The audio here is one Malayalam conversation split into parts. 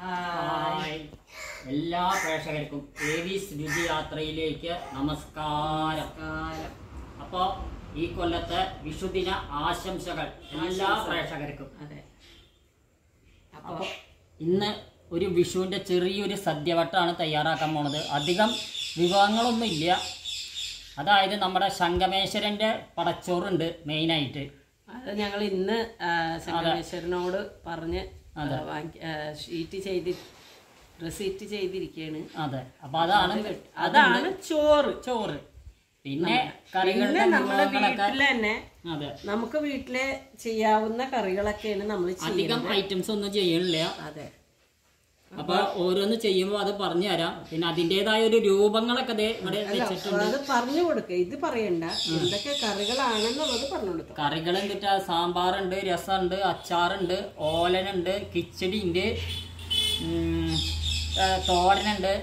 ഹായ് എല്ലാ പ്രേക്ഷകർക്കും ഏവീസ് രുചിയാത്രയിലേക്ക് നമസ്കാരം അപ്പോൾ ഈ കൊല്ലത്തെ വിഷുദിന ആശംസകൾ എല്ലാ ആശംസകൾ. പ്രേക്ഷകർക്കും അതെ അപ്പൊ അപ്പോൾ ഇന്ന് ഒരു വിഷുവിൻ്റെ ചെറിയൊരു സദ്യവട്ടാണ് തയ്യാറാക്കാൻ പോണത് അധികം വിഭവങ്ങളൊന്നും ഇല്ല അതായത് നമ്മുടെ ശങ്കമേശ്വരൻ്റെ പടച്ചോറുണ്ട് മെയിനായിട്ട് അത് ഞങ്ങൾ ഇന്ന് ആ, സംഗമേശ്വരനോട് പറഞ്ഞ് ആ, അതെ. വാങ്ങി- ആ, ഷീറ്റ് ചെയ്ത് റെസീറ്റ് ചെയ്തിരിക്കുകയാണ് അതെ അപ്പോൾ അതാണ് അതാണ് ചോറ് ചോറ് പിന്നെ പിന്നെ കറികളുടെ നമ്മുടെ വിഭവങ്ങളൊക്കെ വീട്ടിൽ തന്നെ അതെ നമുക്ക് വീട്ടിലെ ചെയ്യാവുന്ന കറികളൊക്കെയാണ് നമ്മൾ അധികം ചെയ്യുന്നത് ഐറ്റംസ് ഒന്നും ചെയ്യണില്ല അതെ അപ്പൊ ഓരോന്ന് ചെയ്യുമ്പോൾ അത് പറഞ്ഞു തരാം പിന്നെ അതിൻ്റെതായ ഒരു രൂപങ്ങളൊക്കെ ദേ ഇവിടെ വെച്ചിട്ടുണ്ട് അത് പറഞ്ഞു കൊടുക്കുക ഇത് പറയണ്ട എന്തൊക്കെ കറികളാണെന്നുള്ളത് പറഞ്ഞു കൊടുത്തു കറികൾ എന്നിട്ട് സാമ്പാറുണ്ട് രസമുണ്ട് അച്ചാറുണ്ട് ഓലനുണ്ട് കിച്ചടി ഉണ്ട് ഉം, ഏ, തോരനുണ്ട്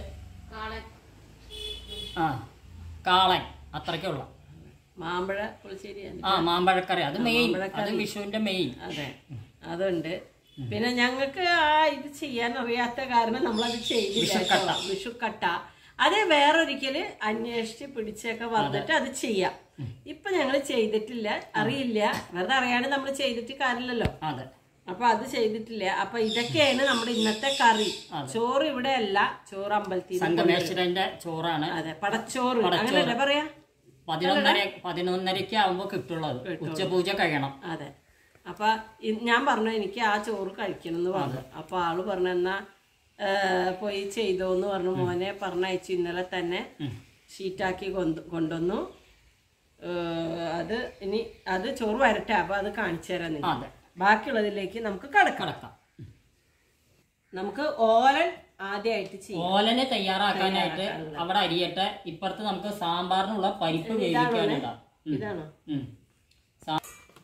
ആ കാളൻ അത്രയ്ക്കുള്ള മാമ്പഴ പുളിശ്ശേരിയാണ് ആ മാമ്പഴക്കറി അത് മെയിൻ അത് വിഷുവിന്റെ മെയിൻ അതെ അതുണ്ട് പിന്നെ ഞങ്ങൾക്ക് ആ ഇത് ചെയ്യാൻ അറിയാത്ത കാരണം നമ്മളത് ചെയ്തില്ല വിഷുക്കട്ട. കേട്ടോ. വിഷുക്കട്ട അത് വേറൊരിക്കല് അന്വേഷിച്ച് പിടിച്ചൊക്കെ വന്നിട്ട് അത് ചെയ്യാം ഇപ്പൊ ഞങ്ങൾ ചെയ്തിട്ടില്ല അറിയില്ല വെറുതെ അറിയാണ്ട് നമ്മൾ ചെയ്തിട്ട് കാര്യമില്ലല്ലോ അതെ അപ്പൊ അത് ചെയ്തിട്ടില്ല അപ്പൊ ഇതൊക്കെയാണ് നമ്മുടെ ഇന്നത്തെ കറി ചോറ് ഇവിടെ അല്ല ചോറ് അമ്പലത്തിൽ നിന്ന് സംഗമേശ്വരന്റെ ചോറാണ് അതെ പടച്ചോറ് അങ്ങനെയല്ലേ പറയാ പതിനൊന്നര പതിനൊന്നരക്ക് ആവുമ്പോ കിട്ടുള്ളത് ഉച്ചപൂജ കഴിയണം അതെ അപ്പൊ ഇ- ഞാൻ പറഞ്ഞു എനിക്ക് ആ ചോറ് കഴിക്കണം എന്ന് പറഞ്ഞു അപ്പൊ ആള് പറഞ്ഞു എന്നാ ഏ, പോയി ചെയ്തോന്ന് പറഞ്ഞു മോനെ പറഞ്ഞയച്ചു ഇന്നലെ തന്നെ ഷീറ്റാക്കി കൊണ്ടു കൊണ്ടുവന്നു ഏ, അത് ഇനി അത് ചോറ് വരട്ടെ അപ്പൊ അത് കാണിച്ചു തരാൻ നിങ്ങൾക്ക്. അതെ ബാക്കിയുള്ളതിലേക്ക് നമുക്ക് കിടക്കാം കിടക്കാം നമുക്ക് ഓലൻ ആദ്യമായിട്ട് ചെയ്യാം ഓലനെ തയ്യാറാക്കാനായിട്ട് അവിടെ അരിയട്ടെ ഇപ്പുറത്ത് നമുക്ക് സാമ്പാറിനുള്ള പരിപ്പ് വേവിക്കാനുണ്ടാവും ഉം. ഇതാണോ ഉം. സാ-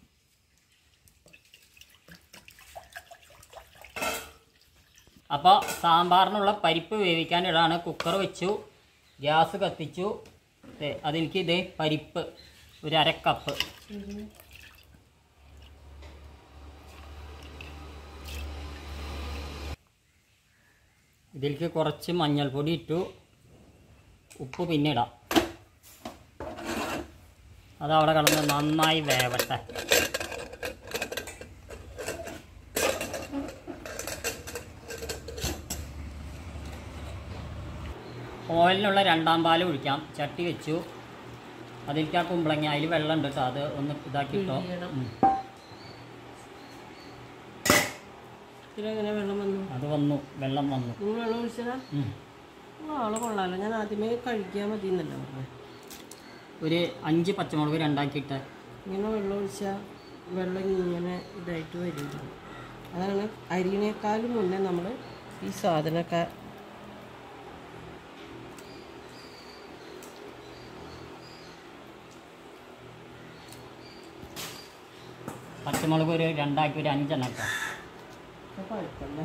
അപ്പോൾ സാമ്പാറിനുള്ള പരിപ്പ് വേവിക്കാനിടാണ് കുക്കർ വെച്ചു ഗ്യാസ് കത്തിച്ചു ദേ, അതെനിക്ക് ഇതേ പരിപ്പ് ഒരു അര കപ്പ് ഇതിലേക്ക് കുറച്ച് മഞ്ഞൾപ്പൊടി ഇട്ടു ഉപ്പ് പിന്നെ ഇടാം അതവിടെ കിടന്ന് നന്നായി വേവട്ടെ ഓയിലിനുള്ള രണ്ടാം പാൽ ഒഴിക്കാം ചട്ടി വെച്ചു അതിലേക്ക് ആ കുമ്പളങ്ങ അതിൽ വെള്ളം ഉണ്ട് കേട്ടോ അത് ഒന്ന് ഇതാക്കിട്ടോ പിഴിയണം. ഉം. ഇതിലെങ്ങനെ വെള്ളം വന്നു അത് വന്നു വെള്ളം വന്നു നിങ്ങൾ വെള്ളം ഒഴിച്ചതാ ഉം. ആള് കൊള്ളാലോ ഞാൻ ആദ്യമേ കഴിക്കാൻ മതി എന്നല്ലേ പറഞ്ഞത് ഒരു അഞ്ച് പച്ചമുളക് രണ്ടാക്കിയിട്ട് ഇങ്ങനെ വെള്ളം ഒഴിച്ചാൽ വെള്ളം ഇങ്ങനെ ഇതായിട്ട് വരില്ല അതാണ് അരിനേക്കാളും മുന്നേ നമ്മൾ ഈ സാധനമൊക്കെ പച്ചമുളക് ഒരു രണ്ടാക്കി ഒരു അഞ്ചെണ്ണം ഇട്ടോ കുഴപ്പമില്ല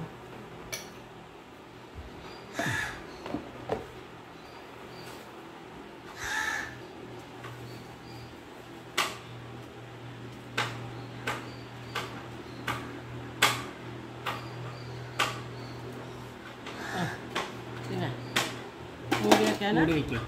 ആ, പിന്നെ മൂടി വെക്കാനാ മൂടി വെക്കും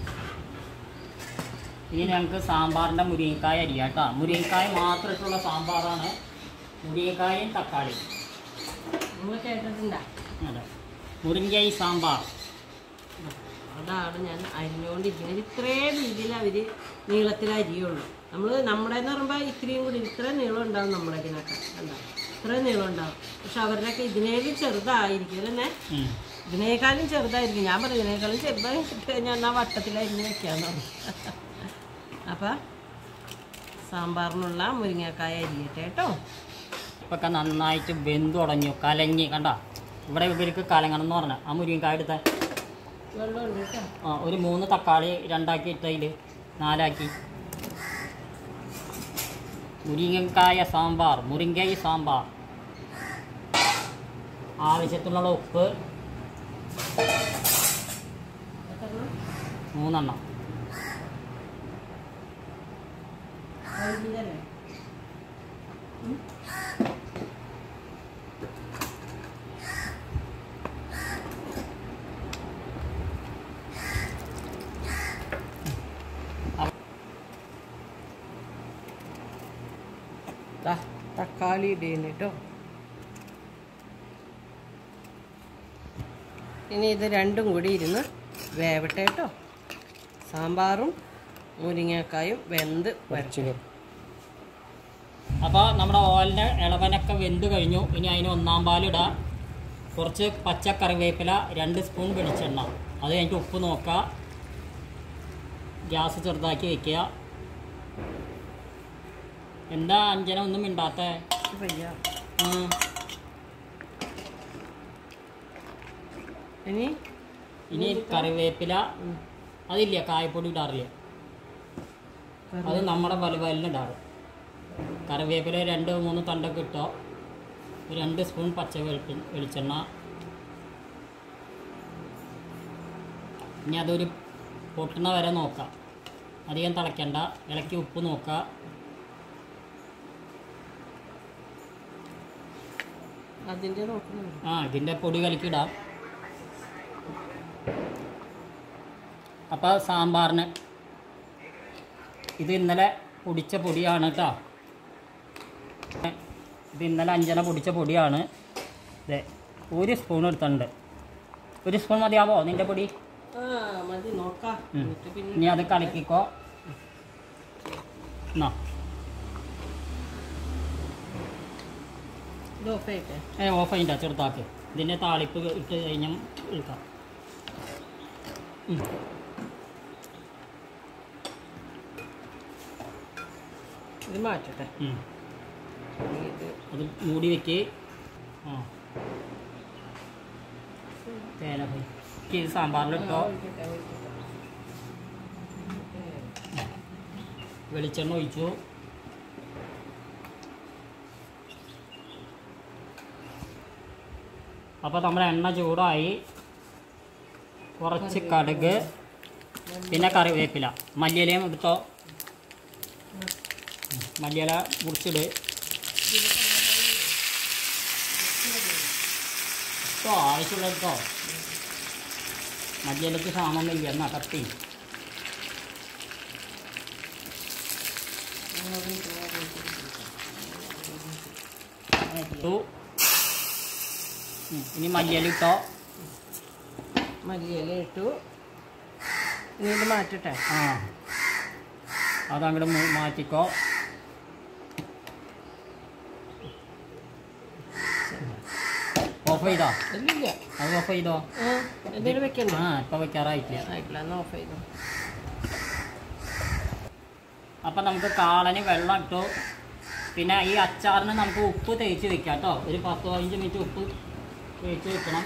ഇനി ഞങ്ങൾക്ക് സാമ്പാറിൻ്റെ മുരിങ്ങക്കായ അരിയാം കേട്ടോ മുരിങ്ങക്കായ മാത്രമായിട്ടുള്ള സാമ്പാറാണ് മുരിങ്ങക്കായും തക്കാളി നിങ്ങൾ കേട്ടിട്ടുണ്ടാ അതെ മുരിങ്ങായി സാമ്പാർ അതാണ് ഞാൻ അരിഞ്ഞുകൊണ്ടിരിക്കുന്നത് ഇത്രയും രീതിയിൽ അവർ നീളത്തിൽ അരിയുള്ളൂ നമ്മൾ നമ്മുടെ എന്ന് പറയുമ്പോൾ ഇത്രയും കൂടി ഇത്രയും നീളം ഉണ്ടാവും നമ്മുടെ ഇതിനൊക്കെ കണ്ടോ ഇത്രയും നീളം ഉണ്ടാവും പക്ഷെ അവരുടെയൊക്കെ ഇതിനേലും ചെറുതായിരിക്കും അല്ലേ ഉം. ഇതിനേക്കാളും ചെറുതായിരിക്കും ഞാൻ പറയും ഇതിനേക്കാളും ചെറുതായി കഴിഞ്ഞാൽ എന്നാൽ വട്ടത്തിൽ അരിഞ്ഞ് വെക്കാന്ന് പറഞ്ഞു അപ്പം സാമ്പാറിനുള്ള മുരിങ്ങക്കായ അരിയട്ടെ കേട്ടോ ഇപ്പൊക്കെ നന്നായിട്ട് വെന്ത് തുടങ്ങി കലങ്ങി കണ്ട ഇവിടെ ഇവർക്ക് കലങ്ങണം എന്ന് പറഞ്ഞ ആ മുരിങ്ങക്കായ എടുത്ത വെള്ളമുണ്ട് കേട്ടോ ആ ഒരു മൂന്ന് തക്കാളി രണ്ടാക്കി ഇട്ടതിൽ നാലാക്കി മുരിങ്ങക്കായ സാമ്പാർ മുരിങ്ങായി സാമ്പാർ ആവശ്യത്തിനുള്ള ഉപ്പ് എത്രണ്ണം? മൂന്നെണ്ണം വൈകിട്ടല്ലേ? ദാ തക്കാളി ഇടേന് കേട്ടോ ഇനി ഇത് രണ്ടും കൂടി ഇരുന്ന് വേവട്ടെ കേട്ടോ സാമ്പാറും മുരിങ്ങക്കായും വെന്ത് വരച്ചു അപ്പോൾ നമ്മുടെ ഓലിൻ്റെ ഇളവനൊക്കെ വെന്ത് കഴിഞ്ഞു ഇനി അതിന് ഒന്നാം പാലിടാം കുറച്ച് പച്ച കറിവേപ്പില രണ്ട് സ്പൂൺ വെളിച്ചെണ്ണ അത് കഴിഞ്ഞിട്ട് ഉപ്പ് നോക്കുക ഗ്യാസ് ചെറുതാക്കി വെക്കുക എന്താ അഞ്ജന ഒന്നും മിണ്ടാത്ത വയ്യ ഇനി ഇനി കറിവേപ്പില അതില്ല കായപ്പൊടി ഇടാറില്ല അത് നമ്മുടെ വലുവലിന് ഇടാറ് കറിവേപ്പില രണ്ട് മൂന്ന് തണ്ടൊക്കെ ഇട്ടോ ഒരു രണ്ട് സ്പൂൺ പച്ച വെളിപ്പ വെളിച്ചെണ്ണ ഇനി അതൊരു പൊട്ടുന്ന വരെ നോക്കാം അധികം തിളയ്ക്കണ്ട ഇളക്കി ഉപ്പ് നോക്കുക അതിൻ്റെ നോക്കുന്നുണ്ട് ആ ഇതിൻ്റെ പൊടി കലക്കിടാം അപ്പോൾ സാമ്പാറിന് ഇത് ഇന്നലെ പൊടിച്ച പൊടിയാണ് കേട്ടോ ഇത് ഇന്നലെ അഞ്ചന പൊടിച്ച പൊടിയാണ് ഇതെ ഒരു സ്പൂൺ എടുത്തിട്ടുണ്ട് ഒരു സ്പൂൺ മതിയാവോ നിൻ്റെ പൊടി ആ മതി നോക്കാം ഉം. എന്നിട്ട് പിന്നെ ഇനി അത് കലക്കിക്കോ എന്നാ ഇത് ഓഫ് ചെയ്യട്ടെ ഏ ഓഫ് ചെയ്യണ്ട ചെറുതാക്ക് ഇതിൻ്റെ താളിപ്പ് ഇട്ട് കഴിഞ്ഞാൽ എടുക്കാം ഉം. ഇത് മാറ്റട്ടെ ഉം. ഇനി ഇത് അത് മൂടി വെക്ക് ആ തേന പോയി ഇത് സാമ്പാറിലിട്ടോ ഒഴിക്കട്ടെ, ഒഴിക്കട്ടെ. വെളിച്ചെണ്ണ ഒഴിച്ചു അപ്പോൾ നമ്മുടെ എണ്ണ ചൂടായി കുറച്ച് കടുക് പിന്നെ കറിവേപ്പില മല്ലിയിലയും എടുത്തോ മല്ലിയില മുറിച്ചിട് കേട്ടോ ആവശ്യമുള്ള കേട്ടോ മല്ലിയിലക്ക് ക്ഷാമൊന്നുമില്ല എന്നാ കത്തി ഇട്ടു ഉം, ഇനി മല്ലിയില ഇട്ടോ മല്ലിയില ഇട്ടു ഇനി ഇത് മാറ്റട്ടെ ആ അതങ്ങോട്ട് മാറ്റിക്കോ ഓഫ് ചെയ്തോ ഇല്ലില്ല അത് ഓഫ് ചെയ്തോ ആ എന്തെങ്കിലും വെക്കണ്ടേ ആ ഇപ്പം വെക്കാറായിട്ടില്ല ആയിട്ടില്ല എന്നാൽ ഓഫ് ചെയ്തു അപ്പം നമുക്ക് കാളന് വെള്ളം ഇട്ടു പിന്നെ ഈ അച്ചാറിന് നമുക്ക് ഉപ്പ് തേച്ച് വെക്കാം കേട്ടോ ഒരു പത്ത് പതിനഞ്ച് മിനിറ്റ് ഉപ്പ് തേച്ച് വെക്കണം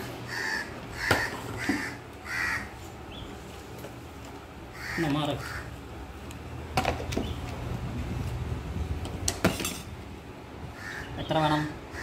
എന്നാ മാറ് എത്ര വേണം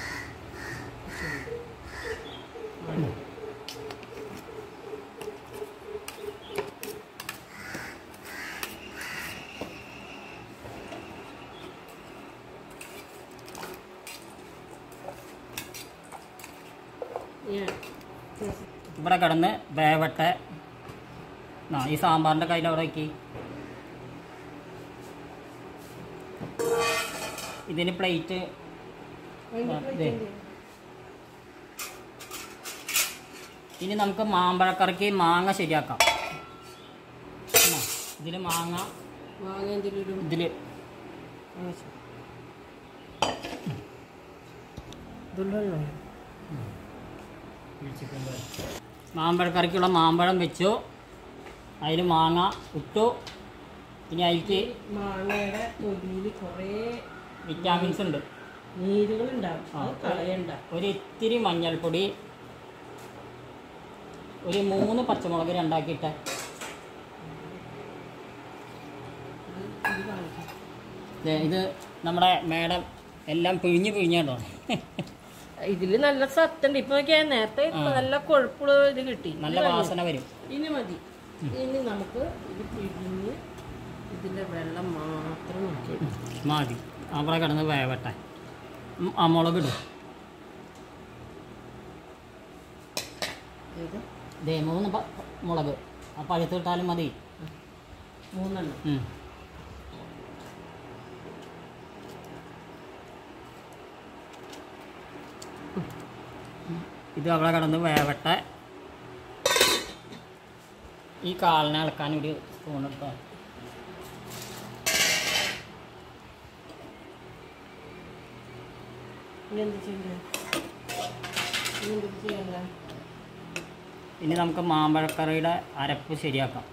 ഞാൻ ഇവിടെ കിടന്ന് വേവട്ടെ ആ ഈ സാമ്പാറിൻ്റെ കയ്യിൽ അവിടെ വയ്ക്കി ഇതിന് പ്ലേറ്റ് ദേ. ഇനി നമുക്ക് മാമ്പഴക്കറിക്ക് മാങ്ങ ശരിയാക്കാം ഇതിൽ മാങ്ങ മാങ്ങ എന്തെങ്കിലും ഇതിൽ ഇതുള്ളല്ലോ മാമ്പഴക്കറിക്കുള്ള മാമ്പഴം വെച്ചു അതിൽ മാങ്ങ ഇട്ടു ഇനി അതിലേക്ക് മാങ്ങയുടെ തൊലിയിൽ കുറേ വിറ്റാമിൻസ് ഉണ്ട് നീരുകളുണ്ടാവും ആ. അത് കളയണ്ട ഒരു ഇത്തിരി മഞ്ഞൾപ്പൊടി ഒരു മൂന്ന് പച്ചമുളക് രണ്ടാക്കിയിട്ട് ഇത് കാണിക്കാം ദേ, ഇത് നമ്മുടെ മേഡം എല്ലാം പിഴിഞ്ഞ് പിഴിഞ്ഞോ ഇതില് നല്ല സത്തുണ്ട് ഇപ്പൊ നോക്കിയാ നേരത്തെ നല്ല കൊഴുപ്പുള്ള ഇത് കിട്ടി നല്ല ഇത് മതി. വാസന വരും ഇനി മതി ഇനി നമുക്ക് ഇത് പിഴിഞ്ഞ് ഇതിന്റെ വെള്ളം മാത്രം നോക്കി മതി അവിടെ കിടന്ന് വേവട്ടെ ഉം, ആ മുളക് ഇടും ഇത് ദേ മൂന്ന് പ- മുളക് ആ പഴുത്ത് ഇട്ടാലും മതി മൂന്നെണ്ണം ഉം. ഇത് അവിടെ കിടന്ന് വേവട്ടെ ഈ കാലിനെ ഇളക്കാൻ ഒരു സ്പൂൺ എടുത്തോ ഇനി എന്ത് ചെയ്യണ്ടേ ഇനി എന്ത് ചെയ്യണ്ടേ ഇനി നമുക്ക് മാമ്പഴക്കറിയുടെ അരപ്പ് ശരിയാക്കാം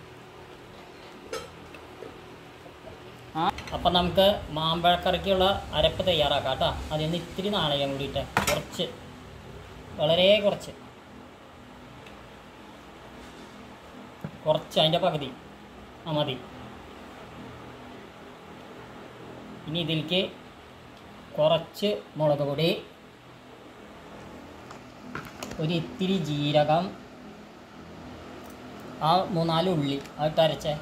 ആ അപ്പം നമുക്ക് മാമ്പഴക്കറിക്കുള്ള അരപ്പ് തയ്യാറാക്കാം കേട്ടോ അതിൽ നിന്ന് ഇത്തിരി നാണയം കൂടിയിട്ട് കുറച്ച് വളരെ കുറച്ച് കുറച്ച് അതിൻ്റെ പകുതി ആ മതി ഇനി ഇതിലേക്ക് കുറച്ച് മുളക് പൊടി ഒരു ഇത്തിരി ജീരകം ആ മൂന്നാല് ഉള്ളി അതിട്ട് അരച്ചേ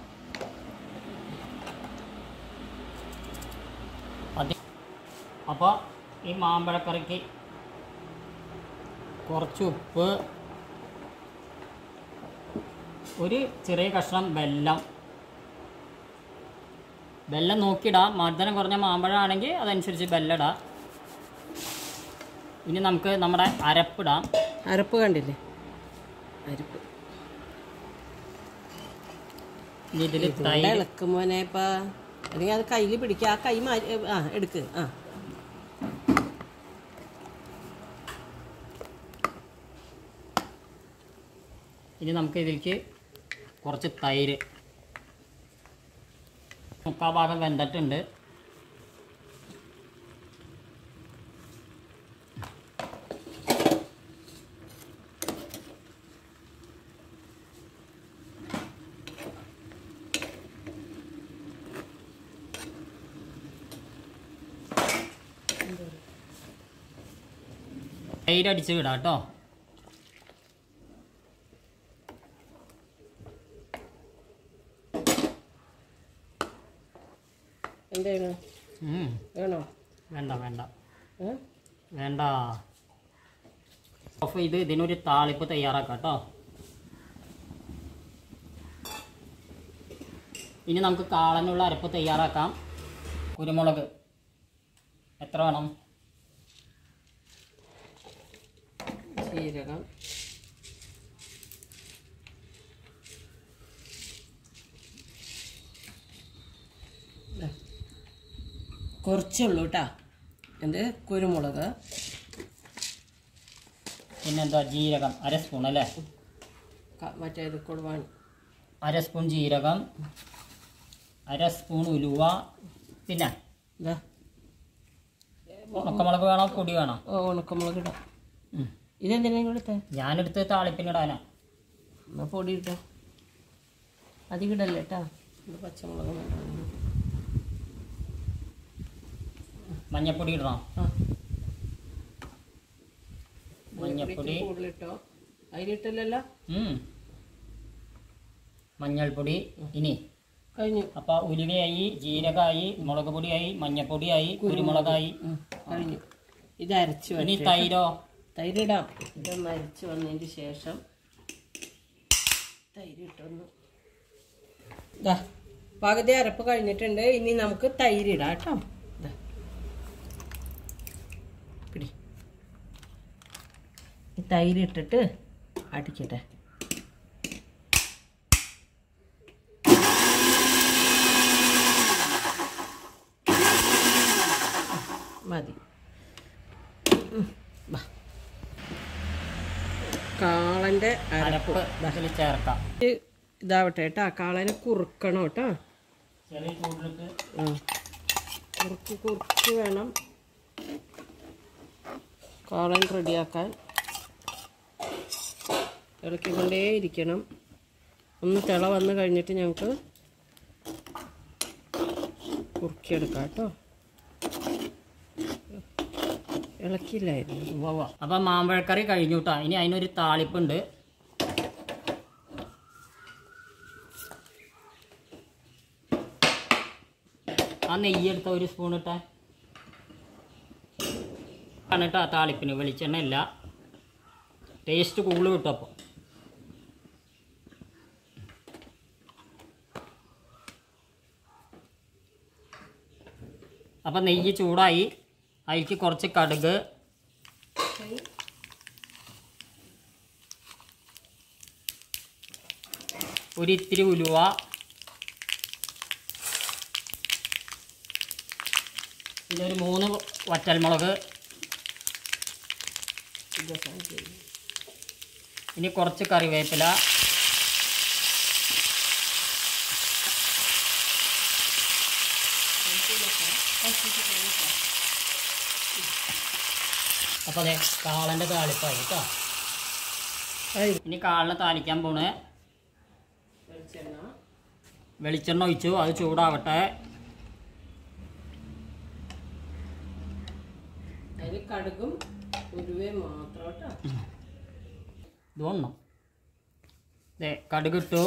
അത് അപ്പോൾ ഈ മാമ്പഴക്കറിക്ക് കുറച്ച് ഉപ്പ് ഒരു ചെറിയ കഷ്ണം വെല്ലം വെല്ലം നോക്കിയിടാം മധുരം കുറഞ്ഞ മാമ്പഴമാണെങ്കിൽ അതനുസരിച്ച് വെല്ലം ഇടാം ഇനി നമുക്ക് നമ്മുടെ അരപ്പിടാം അരപ്പ് കണ്ടില്ലേ അരപ്പ് ഇനി ഇതിൽ ഇതുകൊണ്ട് തൈര് ഇളക്കും മോനെ ഇപ്പൊ അല്ലെങ്കിൽ അത് കയ്യിൽ പിടിക്കുക ആ കൈ മാറ്റി ആ എടുക്ക് ആ ഇനി നമുക്ക് ഇതിലേക്ക് കുറച്ച് തൈര് മുക്കാൽ ഭാഗം വെന്തിട്ടുണ്ട് തൈര് അടിച്ച് വിടാം കേട്ടോ എന്താണ് ഉം. വേണോ വേണ്ട വേണ്ട ഏ? വേണ്ട അപ്പോൾ ഇത് ഇതിനൊരു താളിപ്പ് തയ്യാറാക്കാം കേട്ടോ ഇനി നമുക്ക് കാളനുള്ള അരപ്പ് തയ്യാറാക്കാം കുരുമുളക് എത്ര വേണം ജീരകം ദാ. കുറച്ചുള്ളൂ കേട്ടാ എന്ത് കുരുമുളക് പിന്നെന്താ ജീരകം അര സ്പൂൺ അല്ലേ ക- മറ്റേ ഇത് കൊടുവാൻ അര സ്പൂൺ ജീരകം അര സ്പൂൺ ഉലുവ പിന്നെ ഇതാ ഉണക്കമുളക് വേണോ പൊടി വേണോ ഓ ഉണക്കമുളക് ഇടാം ഉം. ഇതെന്തിനാ കൊടുത്തേ ഞാനെടുത്ത് താളിപ്പിനിടാനാ എന്നാ പൊടി ഇട്ടോ അധികം ഇടല്ലേ കേട്ടാ ഇത് പച്ചമുളക് വേണ്ട. മഞ്ഞപ്പൊടി ഇടണം ആ മഞ്ഞപ്പൊടി കൂടുതലിട്ടോ അതിലിട്ടില്ലല്ലോ ഉം. മഞ്ഞൾപ്പൊടി ഇനി കഴിഞ്ഞു അപ്പോൾ ഉലുവയായി ജീരകമായി മുളക് പൊടിയായി മഞ്ഞപ്പൊടിയായി കുരുമുളകായി ഉം, കഴിഞ്ഞു ഇത് അരച്ച് ഇനി വരട്ടെ. തൈരോ തൈരിടാം ഇതൊന്ന് അരച്ച് വന്നതിന് ശേഷം തൈര് ഇട്ടൊന്ന് ദാ പകുതി അരപ്പ് കഴിഞ്ഞിട്ടുണ്ട് ഇനി നമുക്ക് തൈരിടാം കേട്ടോ ദാ. പിടി ഈ തൈരിട്ടിട്ട് അടിക്കട്ടെ മതി ഉം, വാ. കാളന്റെ അരപ്പ് അരപ്പ് ഇതിൽ ചേർക്കാം ഇത് ഇതാവട്ടെ കേട്ടാ കാളനെ കുറുക്കണം കേട്ടോ ചെറിയ ചൂടിലിട്ട് ആ. കുറുക്ക് കുറുക്ക് വേണം കാളൻ റെഡിയാക്കാൻ ഇളക്കിക്കൊണ്ടേ ഇരിക്കണം ഒന്ന് തിള വന്ന് കഴിഞ്ഞിട്ട് ഞങ്ങൾക്ക് കുറുക്കിയെടുക്കാം കേട്ടോ ഇളക്കിയില്ലായിരുന്നു ഉവ്വ അപ്പം മാമ്പഴക്കറി കഴിഞ്ഞു കേട്ടോ ഇനി അതിനൊരു താളിപ്പുണ്ട് ആ നെയ്യ് എടുത്ത ഒരു സ്പൂൺ ഇട്ടേ ആണ് കേട്ടോ താളിപ്പിന് വെളിച്ചെണ്ണ ഇല്ല ടേസ്റ്റ് കൂടുതൽ കിട്ടും അപ്പോൾ അപ്പം നെയ്യ് ചൂടായി അതിലേക്ക് കുറച്ച് കടുക് ഒരു ഇത്തിരി ഉലുവ പിന്നെ ഒരു മൂന്ന് വറ്റൽമുളക് ഇനി കുറച്ച് കറിവേപ്പില അപ്പോൾ അതെ കാളൻ്റെ താളിപ്പായി കേട്ടോ ഇനി കാളിനെ താളിക്കാൻ പോണ് വെളിച്ചെണ്ണ വെളിച്ചെണ്ണ ഒഴിച്ചു അത് ചൂടാവട്ടെ അതിൽ കടുകും ഉരുവയും മാത്രം കേട്ടോ ഇത് വന്നു ദേ കടുകിട്ടു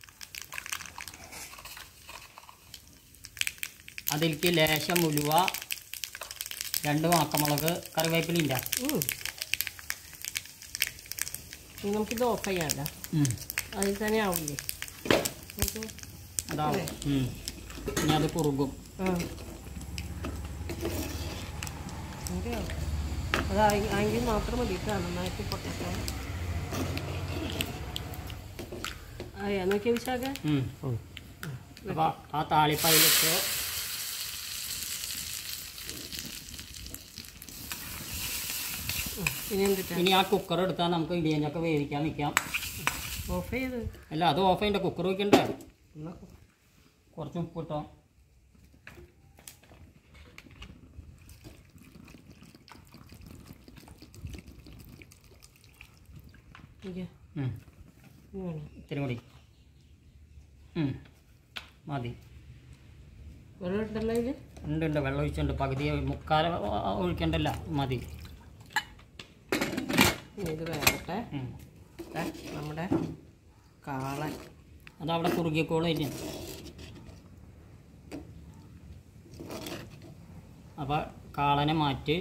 അതിലേക്ക് ലേശം ഉലുവ രണ്ട് ഉണക്കമുളക് കറിവേപ്പിലില്ല ഉം. ഇനി നമുക്കിത് ഓഫ് ചെയ്യാമല്ലോ അതിൽ തന്നെ ആവില്ലേ നമുക്ക് അതാവും ഉം. ഇനി അത് കുറുകും ആ അതെ അത് ആയെങ്കിൽ മാത്രം മതി കേട്ടോ നന്നായിട്ട് പൊട്ടട്ടെ ആയാ നോക്കിയ വിശാഖ അപ്പോൾ ആ താളിപ്പയിലിട്ട് ഇനി എന്തിട്ടാ ഇനി ആ കുക്കർ എടുത്താൽ നമുക്ക് ഇടിയഞ്ഞൊക്കെ വേവിക്കാൻ വെക്കാം ഓഫ് ചെയ്ത് അല്ല അത് ഓഫ് ചെയ്യണ്ട കുക്കർ വയ്ക്കണ്ടേ എന്നാ കുറച്ച് ഉപ്പ് ഇട്ടോ നോക്കിയേ ഉം. ഇനി വേണം ഇത്തിരി കൂടി ഉം. മതി വെള്ളം ഇട്ടല്ലോ ഇതിൽ ഉണ്ട് ഉണ്ട് വെള്ളം ഒഴിച്ചുണ്ട് പകുതി മുക്കാൽ ഒഴിക്കണ്ടല്ല മതി ഇനി ഇത് വേകട്ടെ ഉം. ദേ, നമ്മുടെ കാളൻ അതവിടെ കുറുകിക്കോളും ഇനി അപ്പോൾ കാളനെ മാറ്റി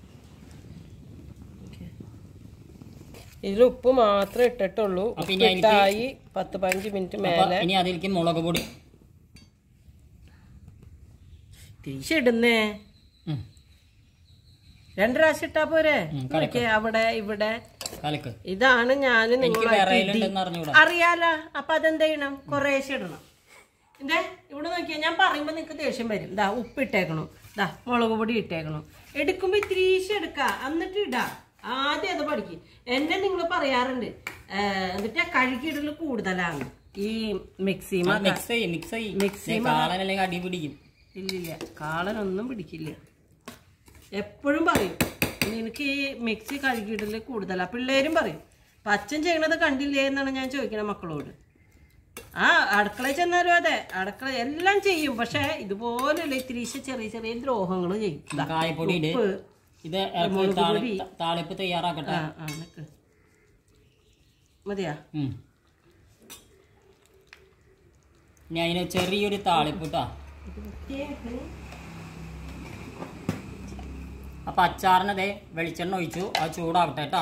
ഇതിൽ ഉപ്പ് മാത്രമേ ഇട്ടിട്ടുള്ളൂ അപ്പൊ ഇനി അതിലേക്ക് ഉപ്പിട്ടായി പത്ത് പതിനഞ്ച് മിനിറ്റ് അപ്പോൾ മേലെ ഇനി അതിലേക്ക് മുളക് പൊടി തിരിച്ചിടുന്നേ ഉം. രണ്ട് പ്രാവശ്യം ഇട്ടാ പോരെ ഉം, കലക്ക്. നോക്കിയേ, അവിടെ ഇവിടെ കലക്ക് ഇതാണ് ഞാൻ എനിക്ക് നിങ്ങളായിട്ട് ഇടി വിറയിലുണ്ടെന്ന് അറിഞ്ഞൂടാ അറിയാലോ അപ്പൊ അതെന്ത് ചെയ്യണം കുറേശ്ശെ ഇടണം ഇതേ ഇവിടെ നോക്കിയാ ഞാൻ പറയുമ്പോ നിങ്ങക്ക് ദേഷ്യം വരും ദാ ഉപ്പ് ഇട്ടേക്കണം ദാ മുളക് പൊടി ഇട്ടേക്കണം എടുക്കുമ്പോ ഇത്തിരീശ എടുക്ക എന്നിട്ട് ഇടാ ആദ്യം അത് പഠിക്കും എന്നെ നിങ്ങൾ പറയാറുണ്ട് ഏഹ്, എന്നിട്ട് കഴുകിയിടല് കൂടുതലാണ് ഈ മിക്സിമ മിക്സ് ചെയ്യും മിക്സ് ചെയ്യും മിക്സി കാളൻ അല്ലെങ്കിൽ അടി പിടിക്കും ഇല്ലില്ല കാളനൊന്നും പിടിക്കില്ല എപ്പോഴും പറയും എനിക്ക് ഈ മിക്സി കഴുകിയിടല് കൂടുതലാ പിള്ളേരും പറയും അപ്പൊ അച്ഛൻ ചെയ്യണത് കണ്ടില്ലേ എന്നാണ് ഞാൻ ചോദിക്കണത് മക്കളോട് ആ അടുക്കളയിൽ ചെന്നാലും അതെ അടുക്കള എല്ലാം ചെയ്യും പക്ഷെ ഇതുപോലെയുള്ള ഇത്തിരി ചെറിയ ചെറിയ ദ്രോഹങ്ങൾ ചെയ്യും ദാ, കായപ്പൊടി ഇട് ഉപ്പ് ഇത് ഇറക്കി താളി താളിപ്പ് തയ്യാറാക്കട്ടെ ആ ആ നിക്ക് മതിയാ ഉം. ഇനി അതിന് ചെറിയൊരു താളിപ്പ് കേട്ടോ അപ്പൊ അച്ചാറിന് ദേ വെളിച്ചെണ്ണ ഒഴിച്ചു അത് ചൂടാവട്ടെ കേട്ടോ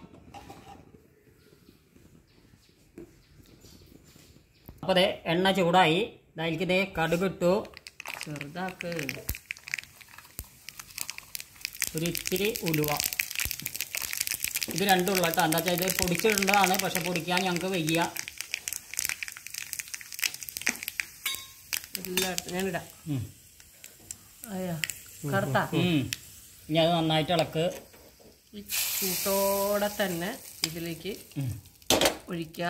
അപ്പൊ ദേ എണ്ണ ചൂടായി അതിലേക്ക് ദേ കടുകിട്ടു ചെറുതാക്ക് ഒരു ഇത്തിരി ഉലുവ ഇത് രണ്ടുള്ള കേട്ടോ എന്താ വെച്ചാൽ ഇത് പൊടിച്ചിടേണ്ടതാണ് പക്ഷെ പൊടിക്കാൻ ഞങ്ങൾക്ക് വയ്യ എല്ലായിടത്തും ഞാനിടാം ഉം. അയ്യാ കറുത്താ ഉം. ഇനി അത് നന്നായിട്ട് ഇളക്ക് ഈ ചൂട്ടോടെ തന്നെ ഇതിലേക്ക് ഉം. ഒഴിക്കുക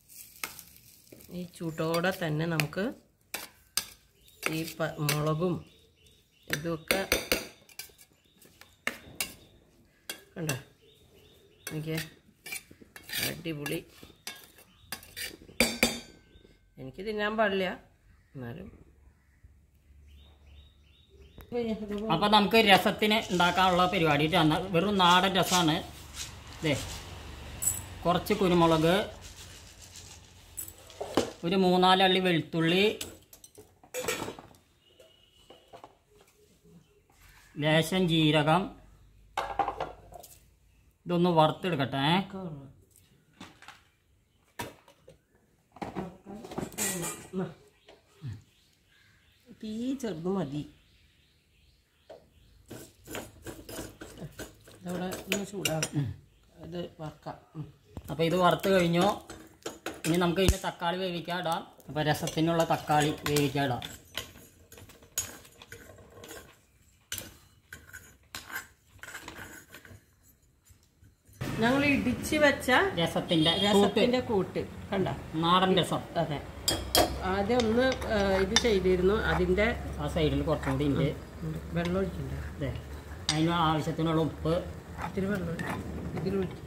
ഈ ചൂട്ടോടെ തന്നെ നമുക്ക് ഈ പ മുളകും ഇതൊക്കെ കണ്ടോ എനിക്ക് അടിപൊളി എനിക്ക് തിന്നാൻ പാടില്ല എന്നാലും അപ്പം നമുക്ക് രസത്തിന് ഉണ്ടാക്കാനുള്ള പരിപാടി ഇട്ടാണ് വെറും നാടൻ രസമാണ് ഇതേ കുറച്ച് കുരുമുളക് ഒരു മൂന്നാലള്ളി വെളുത്തുള്ളി ലേശം ജീരകം ഇതൊന്ന് വറുത്തെടുക്കട്ടെ തീ ചെറുത് മതി ഇതവിടെ ഒന്ന് ചൂടാക്കാം അത് വറക്കാം ഉം. അപ്പോൾ ഇത് വറുത്ത് കഴിഞ്ഞു ഇനി നമുക്ക് ഇതിന് തക്കാളി വേവിക്കാൻ ഇടാം അപ്പോൾ രസത്തിനുള്ള തക്കാളി വേവിക്കാൻ ഇടാം ഞങ്ങൾ ഇടിച്ച് വെച്ച രസത്തിൻ്റെ കൂട്ട് രസത്തിന്റെ കൂട്ട് കണ്ട നാടൻ രസം അതെ ആദ്യം ഒന്ന് ആ, ഇത് ചെയ്തിരുന്നു അതിന്റെ ആ സൈഡിൽ കുറച്ചും കൂടി ഉണ്ട് വെള്ളം ഒഴിക്കണ്ട അതെ അതിന് ആവശ്യത്തിനുള്ള ഉപ്പ് ഇത്തിരി വെള്ളം ഒഴിക്കും ഇതിൽ ഒഴിക്കും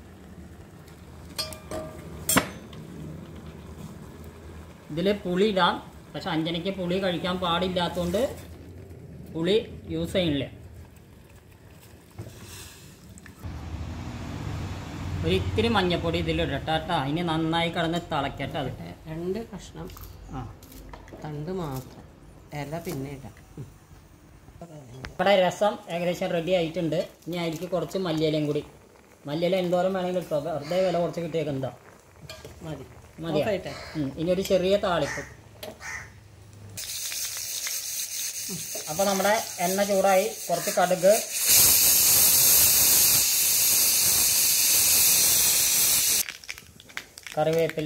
ഇതിൽ പുളി ഇടാം പക്ഷെ അഞ്ജനയ്ക്ക് പുളി കഴിക്കാൻ പാടില്ലാത്തതുകൊണ്ട് പുളി യൂസ് ചെയ്യണില്ല ഒരു ഇത്തിരി മഞ്ഞപ്പൊടി ഇതിലിടട്ടെ കേട്ടോ അതിന് നന്നായി കിടന്ന് തിളക്കട്ടെ അത് രണ്ട് കഷ്ണം ആ തണ്ട് മാത്രം ഇല പിന്നെ ഇടാം ഉം. ഇവിടെ രസം ഏകദേശം റെഡി ആയിട്ടുണ്ട് ഇനി അതിലേക്ക് കുറച്ച് മല്ലിയിലയും കൂടി മല്ലിയില എന്തോരം വേണമെങ്കിലും ഇട്ടോ വെറുതെ വില കുറച്ച് കിട്ടിയേക്കെന്താ മതി മതിയോ? ഓഫായിട്ടെ ഉം, ഇനി ഒരു ചെറിയ താളിപ്പ് അപ്പോൾ നമ്മുടെ എണ്ണ ചൂടായി കുറച്ച് കടുക് കറിവേപ്പില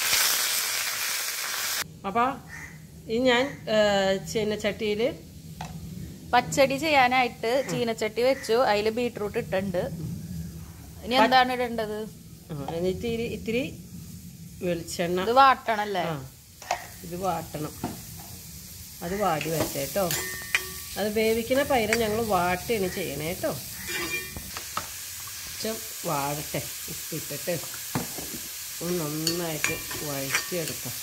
അപ്പോൾ ഈ ഞാൻ ചീനച്ചട്ടിയിൽ പച്ചടി ചെയ്യാനായിട്ട് ചീനച്ചട്ടി വെച്ചു അതിൽ ബീട്രൂട്ട് ഇട്ടുണ്ട് ഇനി എന്താണ് ഇടേണ്ടത് ഇത്തിരി ഇത്തിരി വെളിച്ചെണ്ണ ഇത് വാട്ടണല്ലേ ആ ഇത് വാട്ടണം അത് വാടി വെച്ചേട്ടോ അത് വേവിക്കുന്ന പൈരം ഞങ്ങൾ വാട്ടിയാണ് ചെയ്യണേ കേട്ടോ കുറച്ച് വാടട്ടെ ഉപ്പിട്ടിട്ട് ഒന്ന് നന്നായിട്ട് വഴറ്റിയെടുക്കാം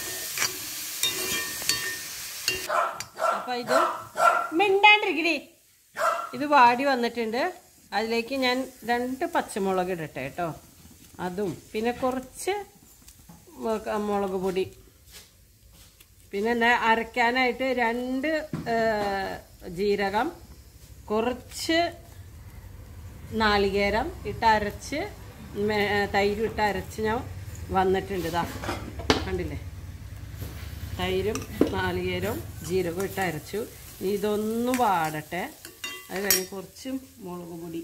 അപ്പൊ ഇത് മിണ്ടാണ്ടിരിക്കടി ഇത് വാടി വന്നിട്ടുണ്ട് അതിലേക്ക് ഞാൻ രണ്ട് പച്ചമുളക് ഇടട്ടെ കേട്ടോ അതും പിന്നെ കുറച്ച് മുളക് മുളക് പൊടി പിന്നെ എന്താ അരയ്ക്കാനായിട്ട് രണ്ട് ആ, ജീരകം കുറച്ച് നാളികേരം ഇട്ട് അരച്ച് മേ- തൈരും ഇട്ട് അരച്ച് ഞാൻ വന്നിട്ടുണ്ട് ഇതാ കണ്ടില്ലേ തൈരും നാളികേരവും ജീരകവും ഇട്ട് അരച്ചു ഇനി ഇതൊന്ന് വാടട്ടെ അത് കഴിഞ്ഞ് കുറച്ച് മുളക് പൊടി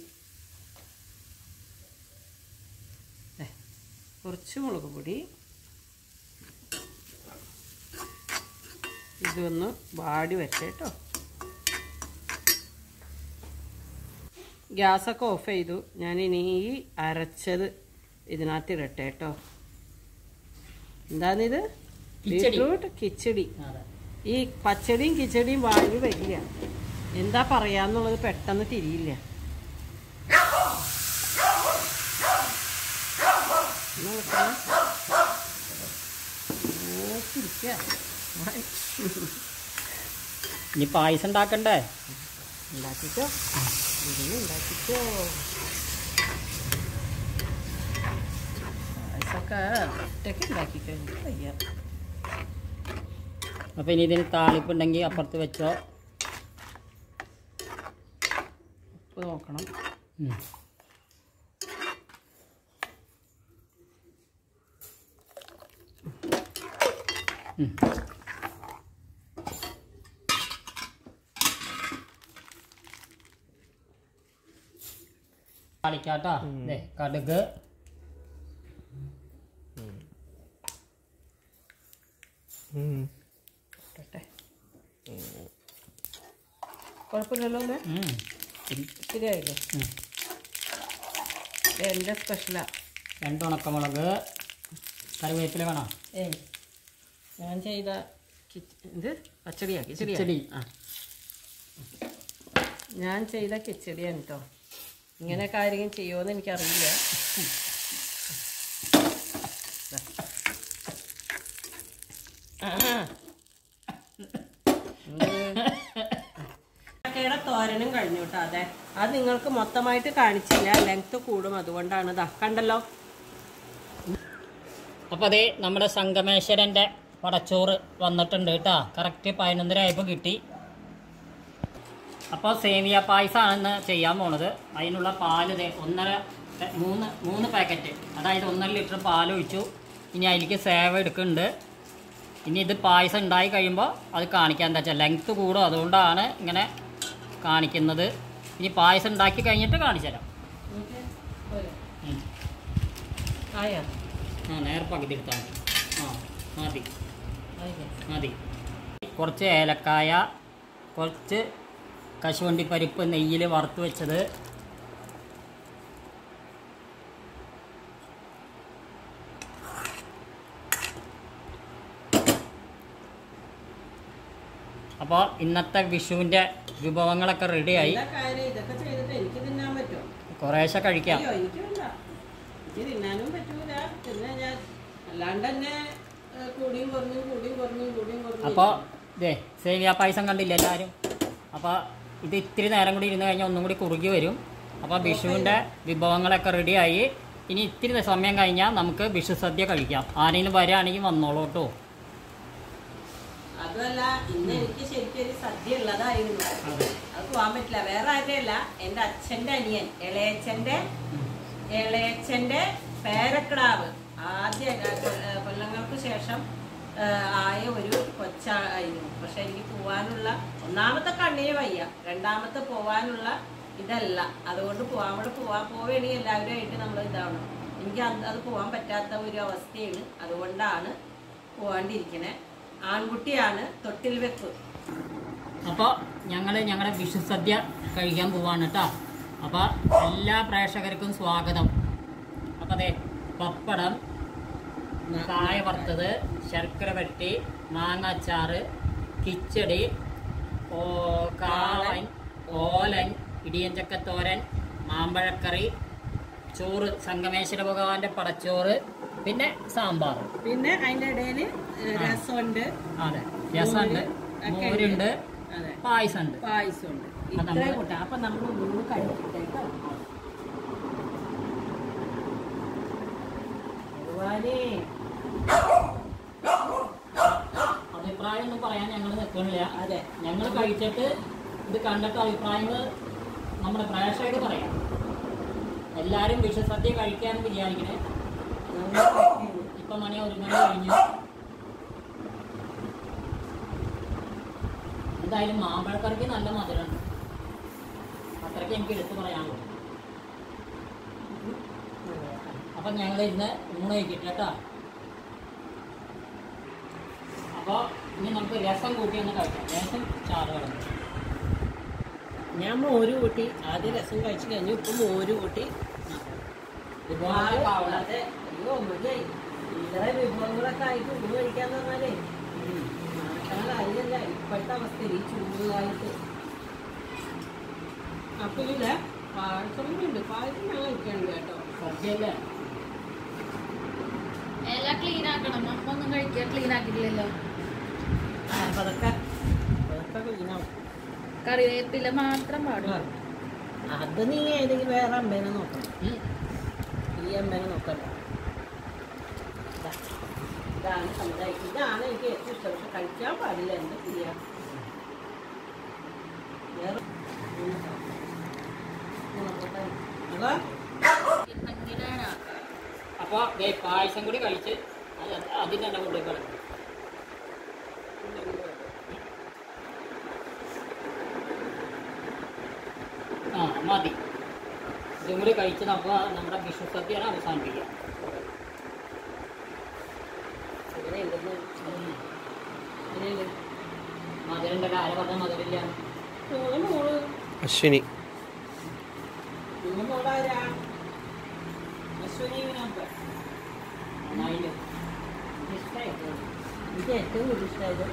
ദേ, കുറച്ച് മുളക് പൊടി ഇതൊന്ന് വാടി വെച്ചേട്ടോ ഗ്യാസൊക്കെ ഓഫ് ചെയ്തു ഞാൻ ഇനി ഈ അരച്ചത് ഇതിനകത്ത് ഇടട്ടെ കേട്ടോ എന്താണിത് കിച്ചടി. ബീട്രൂട്ട് കിച്ചടി അതെ ഈ പച്ചടിയും കിച്ചടിയും വാങ്ങി വരില്ല എന്താ പറയാന്നുള്ളത് പെട്ടെന്ന് തിരിയില്ല ഒന്ന് ഇളക്കണം. നോക്കിയിരിക്കുക. ഇനി പായസം ഉണ്ടാക്കണ്ടേ ഉണ്ടാക്കിക്കോ ഇതിന് ഉണ്ടാക്കിക്കോ പായസമൊക്കെ ഒറ്റയ്ക്ക് ഉണ്ടാക്കിക്കോ എനിക്ക് വയ്യ അപ്പോൾ ഇനി ഇതിന് താളിപ്പുണ്ടെങ്കിൽ അപ്പുറത്ത് വെച്ചോ ഉപ്പ് നോക്കണം ഉം. ഉം. താളിക്കാട്ടോ ദേ കടുക് ഇട്ടട്ടെ കുഴപ്പമില്ലല്ലോ അല്ലേ ഉം. ശരിയായില്ലേ ഉം. ഇത് എൻ്റെ സ്പെഷ്യലാ രണ്ട് ഉണക്കമുളക് കറിവേപ്പില വേണം ഏയ് ഞാൻ ചെയ്ത കിച്ച് ഇത് പച്ചടിയാ കിച്ചടിയാ കിച്ചടി. ആ ഞാൻ ചെയ്ത കിച്ചടിയാണ് കേട്ടോ ഇങ്ങനെ കാര്യം ചെയ്യുമോയെന്ന് എനിക്കറിയില്ല ദാ. ആഹാ. എന്ത്? ചക്കയുടെ തോരനും കഴിഞ്ഞു കേട്ടോ അതെ അത് നിങ്ങൾക്ക് മൊത്തമായിട്ട് കാണിച്ചില്ല ലെങ്ത് കൂടും അതുകൊണ്ടാണ് ഇതാ കണ്ടല്ലോ അപ്പോൾ അതേ നമ്മുടെ സംഗമേശ്വരൻ്റെ പടച്ചോറ് വന്നിട്ടുണ്ട് കേട്ടോ കറക്റ്റ് പതിനൊന്നര ആയപ്പോൾ കിട്ടി അപ്പോൾ സേമിയ പായസമാണെന്ന് ചെയ്യാൻ പോണത് അതിനുള്ള പാല് ദേ ഒന്നര പെ- മൂന്ന് മൂന്ന് പാക്കറ്റ് അതായത് ഒന്നര ലിറ്റർ പാൽ ഒഴിച്ചു ഇനി അതിലേക്ക് സേവ എടുക്കുന്നുണ്ട് ഇനി ഇത് പായസം ഉണ്ടായി കഴിയുമ്പോൾ അത് കാണിക്കാൻ എന്താ വെച്ചാൽ ലെങ്ത്ത് കൂടും അതുകൊണ്ടാണ് ഇങ്ങനെ കാണിക്കുന്നത് ഇനി പായസം ഉണ്ടാക്കി കഴിഞ്ഞിട്ട് കാണിച്ചു തരാം ഉം. ആയാ ആ നേരെ പകുതി എടുത്താൽ മതി ആ മതി മതി കുറച്ച് ഏലക്കായ കുറച്ച് കശുവണ്ടി പരിപ്പ് നെയ്യിൽ വറുത്ത് വെച്ചത് അപ്പോൾ ഇന്നത്തെ വിഷുവിൻ്റെ വിഭവങ്ങളൊക്കെ റെഡിയായി എല്ലാ കാര്യം ഇതൊക്കെ ചെയ്തിട്ട് എനിക്ക് തിന്നാൻ പറ്റുമോ കുറേശ്ശെ കഴിക്കാം അയ്യോ എനിക്ക് വേണ്ട എനിക്ക് തിന്നാനും പറ്റൂല പിന്നെ ഞാൻ അല്ലാണ്ട് തന്നെ ഏ, കൂടിയും കുറഞ്ഞും കൂടിയും കുറഞ്ഞും കൂടിയും കുറഞ്ഞും അപ്പോൾ ഇതേ സേമിയ പായസം കണ്ടില്ല എല്ലാവരും അപ്പോൾ ഇത് ഇത്തിരി നേരം കൂടി ഇരുന്ന് കഴിഞ്ഞാൽ ഒന്നും കൂടി കുറുകി വരും അപ്പോൾ വിഷുവിൻ്റെ വിഭവങ്ങളൊക്കെ റെഡിയായി ഇനി ഇത്തിരി സമയം കഴിഞ്ഞാൽ നമുക്ക് വിഷു സദ്യ കഴിക്കാം ആരെങ്കിലും വരികയാണെങ്കിൽ വന്നോളൂ കേട്ടോ അതുമല്ല ഇന്ന് എനിക്ക് ശരിക്കും ഒരു സദ്യ ഉള്ളതായിരുന്നു അത് പോകാൻ പറ്റില്ല വേറെ ആരുടെയല്ല എൻ്റെ അച്ഛൻ്റെ അനിയൻ ഇളയച്ചൻ്റെ ഇളയച്ചൻ്റെ പേരക്കിടാവ് ആദ്യ ഏ, കൊല്ലങ്ങൾക്ക് ശേഷം ഏ, ആയ ഒരു കൊച്ചായിരുന്നു പക്ഷെ എനിക്ക് പോവാനുള്ള ഒന്നാമത്തെ കണ്ണിന് വയ്യ രണ്ടാമത്തെ പോവാനുള്ള ഇതല്ല അതുകൊണ്ട് പോവാൻ അവിടെ പോവാൻ പോവുകയാണെങ്കിൽ എല്ലാവരുമായിട്ട് നമ്മൾ ഇതാവണം എനിക്ക് അത് അത് പോകാൻ പറ്റാത്ത ഒരു അവസ്ഥയാണ് അതുകൊണ്ടാണ് പോവാണ്ടിരിക്കണേ ആൺകുട്ടിയാണ് തൊട്ടിൽ വെപ്പ് അപ്പോൾ ഞങ്ങൾ ഞങ്ങളുടെ വിഷു സദ്യ കഴിക്കാൻ പോവാണ് കേട്ടോ അപ്പോൾ എല്ലാ പ്രേക്ഷകർക്കും സ്വാഗതം അപ്പോൾ അതെ പപ്പടം കായ വറുത്തത് ശർക്കര വരട്ടി മാങ്ങ അച്ചാറ് കിച്ചടി ഓ കാളൻ ഓലൻ ഇടിയഞ്ചക്കത്തോരൻ മാമ്പഴക്കറി ചോറ് സംഗമേശ്വര ഭഗവാന്റെ പടച്ചോറ് പിന്നെ സാമ്പാർ പിന്നെ അതിന്റെ ഇടയില് രസമുണ്ട് അതെ രസമുണ്ട് ഒക്കെ മോരുണ്ട് അതെ പായസമുണ്ട് പായസമുണ്ട് അത് ഇത്രയും നമ്മള് കൂട്ടാം അപ്പൊ നമ്മൾ മൂന്ന് കഴിച്ചിട്ടേക്കാം ഭഗവാനേ അഭിപ്രായം ഒന്നും പറയാൻ ഞങ്ങൾ നിൽക്കണില്ല അതെ ഞങ്ങൾ കഴിച്ചിട്ട് ഇത് കണ്ടിട്ട് അഭിപ്രായങ്ങൾ നമ്മുടെ പ്രേക്ഷകർ പറയാം എല്ലാവരും വിഷസദ്യ കഴിക്കാന്ന് വിചാരിക്കണേ നമ്മൾ കഴിക്കുന്നു. ഇപ്പൊ മണി ഒരു മണി കഴിഞ്ഞു എന്തായാലും മാമ്പഴക്കറിക്ക് നല്ല മധുരമുണ്ട് അത്രയ്ക്ക് എനിക്ക് എടുത്തു പറയാനുള്ളൂ അപ്പൊ ഞങ്ങൾ ഇന്ന് ഊണ് കഴിക്കട്ടെ കേട്ടോ അപ്പോൾ ഇനി നമുക്ക് രസം കൂട്ടി ഒന്ന് കഴിക്കാം രസം ചാറ് കിടന്നു ഞാൻ മോര് കൂട്ടി ആദ്യം രസം കഴിച്ചു കഴിഞ്ഞു ഇപ്പൊ മോര് കൂട്ടി വിഭവങ്ങളൊക്കെ ആവണം. അതെ അയ്യോ മതിയായി ഇത്ര വിഭവങ്ങളൊക്കെ ആയിട്ട് ഊണ് കഴിക്കാന്ന് പറഞ്ഞാലേ നടക്കണ ഇപ്പോഴത്തെ അവസ്ഥയിൽ ഈ ചൂട് കാലത്ത് അപ്പൊ ഇല്ല പായസം ഉണ്ട് പായസം ഞാൻ കഴിക്കാനുണ്ട് കേട്ടോ സദ്യയല്ലേ എല്ലാം ക്ലീൻ ആക്കണം നമ്മ ഒന്നും കഴിക്കാൻ ക്ലീൻ ആക്കിയിട്ടില്ലല്ലോ ആ, പതുക്കെ പതുക്കെ ക്ലീനാവും കറിവേപ്പില മാത്രം പാടും അത് നീ ഏതെങ്കിലും വേറെ അമ്മേനെ നോക്കണം ഉം. ഈ അമ്മേനെ നോക്കണ്ട ഇതാ. ഇതാണ് സമുദായം ഇതാണ് എനിക്ക് ഏറ്റവും ഇഷ്ടം പക്ഷെ കഴിക്കാൻ പാടില്ല എന്താ ചെയ്യാ വേറെ അതാ എന്തെങ്കിലാണ് അപ്പോൾ ദേ പായസം കൂടി കഴിച്ച് അത് അതിന് തന്നെ കൊണ്ടുപോയി കളയും ആ മതി ഇതും കൂടി കഴിച്ച് നമുക്ക് നമ്മുടെ വിഷു സദ്യയാണ് അവസാനിപ്പിക്കുക ഇങ്ങനെ ഉണ്ടെന്ന് ഉം. ഇങ്ങനെയുണ്ട് മധുരൻ്റെ ആരെ പറഞ്ഞ മധുരില്ല മോള് മോള് അശ്വിനി നിങ്ങൾ മോളാരാ അശ്വനി വിനോദ് നന്നായില്ലേ ഇഷ്ടമായിട്ട് എനിക്ക് ഏറ്റവും കൂടുതൽ ഇഷ്ടമായത്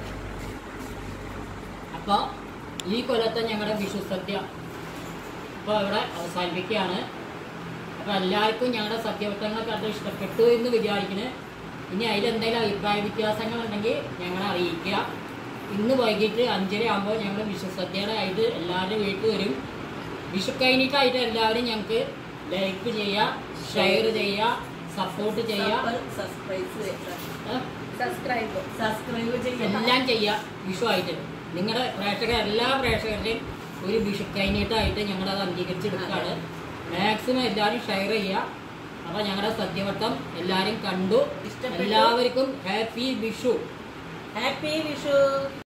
അപ്പോൾ ഈ കൊല്ലത്തെ ഞങ്ങളുടെ വിഷു സദ്യ ഇപ്പോൾ ഇവിടെ അവസാനിപ്പിക്കുകയാണ് അപ്പോൾ എല്ലാവർക്കും ഞങ്ങളുടെ സദ്യവട്ടങ്ങൾ കണ്ട് ഇഷ്ടപ്പെട്ടു എന്ന് വിചാരിക്കുന്നു ഇനി അതിലെന്തെങ്കിലും അഭിപ്രായ വ്യത്യാസങ്ങളുണ്ടെങ്കിൽ ഞങ്ങളെ അറിയിക്കുക ഇന്ന് വൈകിട്ട് അഞ്ചര ആകുമ്പോൾ ഞങ്ങൾ വിഷു സദ്യയുടെ ആയിട്ട് എല്ലാവരും വീട്ടിൽ വരും വിഷു കഴിഞ്ഞിട്ടായിട്ട് എല്ലാവരും ഞങ്ങൾക്ക് ലൈക്ക് ചെയ്യുക ഷെയർ ചെയ്യുക സപ്പോർട്ട് ചെയ്യുക സബ്സ്ക്രൈബ് ഏഹ്? സബ്സ്ക്രൈബ് സബ്സ്ക്രൈബ് ചെയ്യാൻ എല്ലാം ചെയ്യുക വിഷു ആയിട്ട് നിങ്ങളുടെ പ്രേക്ഷകർ എല്ലാ പ്രേക്ഷകരുടെയും ഒരു വിഷു കൈനീട്ടമായിട്ട് ഞങ്ങളത് അംഗീകരിച്ചെടുക്കുകയാണ് മാക്സിമം എല്ലാവരും ഷെയർ ചെയ്യുക അപ്പോൾ ഞങ്ങളുടെ സദ്യവട്ടം എല്ലാവരും കണ്ടു ഇഷ്ടപ്പെട്ടു. എല്ലാവർക്കും ഹാപ്പി വിഷു ഹാപ്പി വിഷു